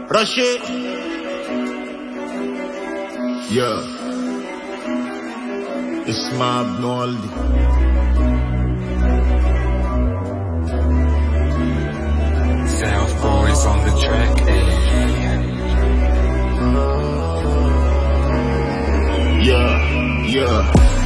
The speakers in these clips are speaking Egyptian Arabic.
رشيد يا اسمع ابن والدي South boys on the track. يا يا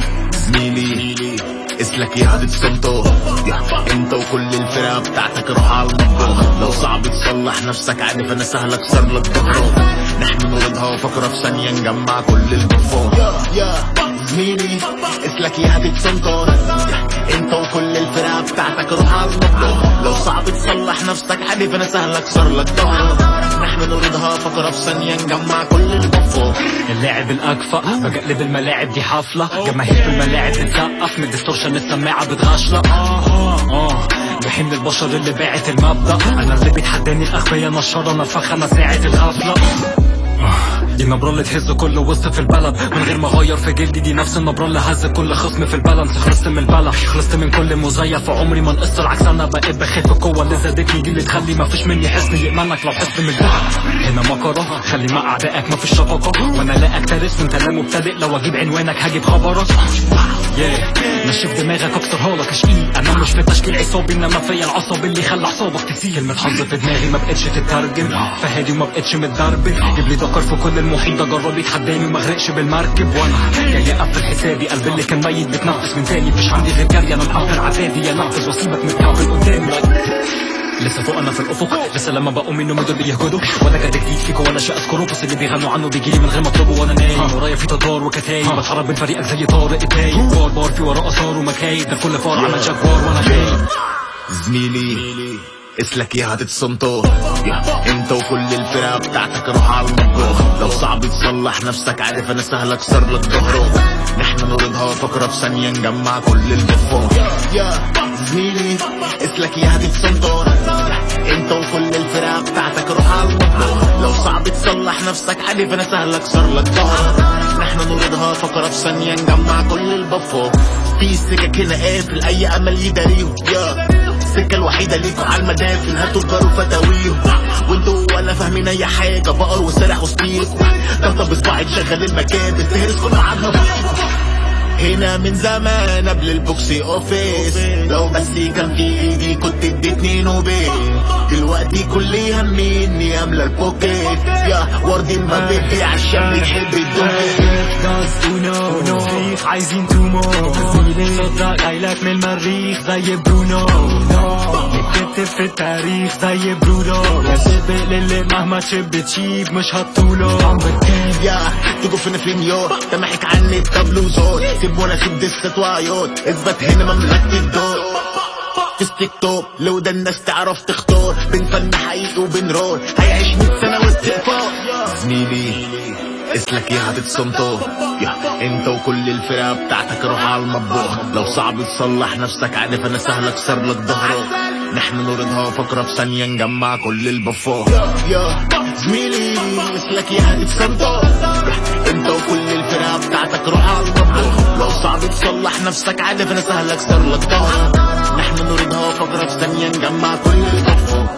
زميلي اسلك يا هادي صمته يا انت وكل الفرقة بتاعتك روح على المطبخ لو صعب تصلح نفسك عادي فانا سهل اكسر لك ظهره نحن نوردها وفكرة في ثانية نجمع كل البفور يا يا زميلي اسلك يا هادي صمته انت وكل الفرقة بتاعتك روح على المطبخ لو صعب تصلح نفسك عادي فانا سهل اكسر لك ظهره نحن نوردها فكرة في ثانية نجمع كل البفور اللاعب الاكفأ بقلب الملاعب دي حفلة جماهير في الملاعب بتسقف من ديستورشن السماعة بتغشلة اه بحمل البشر اللي باعت المبدأ انا اللي بيتحداني الاغبياء نشارة نفخ انا ساعد الغفلة دي النبرة اللي تهز كل وسط في البلد من غير ما اغير في جلدي دي نفس النبرة اللي هز كل خصم في البالانس خلصت من البلا خلصت من كل مزيف وعمري ما نقصت العكس انا بقيت بخاف القوة اللي زادتني دي اللي تخلي ما فيش مني حسن يأمنك لو حسن من الجهة هنا مكرة خلي مع اعدائك ما فيش شفقة وانا لا اكترث وانت لا مبتدئ لو اجيب عنوانك هجيب خبرك yeah. نشف دماغك اكسرها لك اشقيق انا مش في تشكيل عصابي انما فيا العصب اللي خلى حسابك تسيل كلمة حظ في دماغي ما بقتش تترجم فهادي وما بقتش متدربل جيب لي دكر في كل المحيط ده جرب يتحداني وما اغرقش بالمركب وانا جاي اقفل حسابي قلبي اللي كان ميت بتنفس من تاني مفيش عندي غير جري انا مقفل عذابي انفذ واسيبك متكعبل قدامي لسه فوق انا في الافق لسه لما بقوم منه دول بيهجدوا ولا جد جديد فيكو ولا شيء اذكره بس اللي بيغنوا عنه بيجيلي من غير ما اطلبه وانا نايم ورايا في تتار وكتايب بتحرك بين فريقك زي طارق الدايب بار بار في وراه اثار ومكايد ده كل فار عمل جاكوار وانا خايف زميلي اسلك يا هتتصمتو يا انت وكل الفرقة بتاعتك روح على المطبخ لو صعب تصلح نفسك عارف انا سهل اكسر لك ظهره نحن نوردها فكرة في ثانية نجمع كل البفور يا زميلي اسلك يا هتتصمتو انت وكل الفرقة بتاعتك روح على المطبخ لو صعب تصلح نفسك عارف انا سهل اكسر لك ظهره نحن نوردها فكرة في ثانية نجمع كل البفور في سكك هنا قافل اي امل يداريهم يا السكة الوحيدة ليكوا على المدافن هاتوا تجاروا فتاويهم وانتوا ولا فاهمين اي حاجة بقر وسرح وسطيكوا ضغطة بصباعي تشغل المكان تهرس كل عظمة فيكوا هنا من زمان قبل البوكسي اوفيس لو بس كان في ايدي كنت اديتني نوبين دلوقتي كل همي اني املى البوكيت يا وردي ما بيبيع الشام بيحب الدنيا ناس اونو مريخ عايزين تومو صدق جايلك من المريخ زي برونو يتكتب في التاريخ زي برودو يا سابق للي مهما تشب تشيب مش هتطوله عم بتكيب يا تيجوا فين في نيويورك سامحك عني التابلو زون سيب وانا اخد دست وعيون اثبت هنا مملكة الدور في التيك توك لو ده الناس تعرف تختار بين فن حقيقي وبين رول هيعيش 100 سنة واستغفار زميلي اسلك يا هتتصمتو يا انت وكل الفرقة بتاعتك روح على المطبخ لو صعب تصلح نفسك عارف انا سهل اكسر لك ظهره نحن نوردها فكرة في ثانية نجمع كل البفور يا زميلي اسلك يا هتتصمتو انت وكل الفرقة بتاعتك روح على المطبخ لو صعب تصلح نفسك عارف انا سهل اكسر لك ظهره نحن نوردها فكرة في ثانية نجمع كل البفور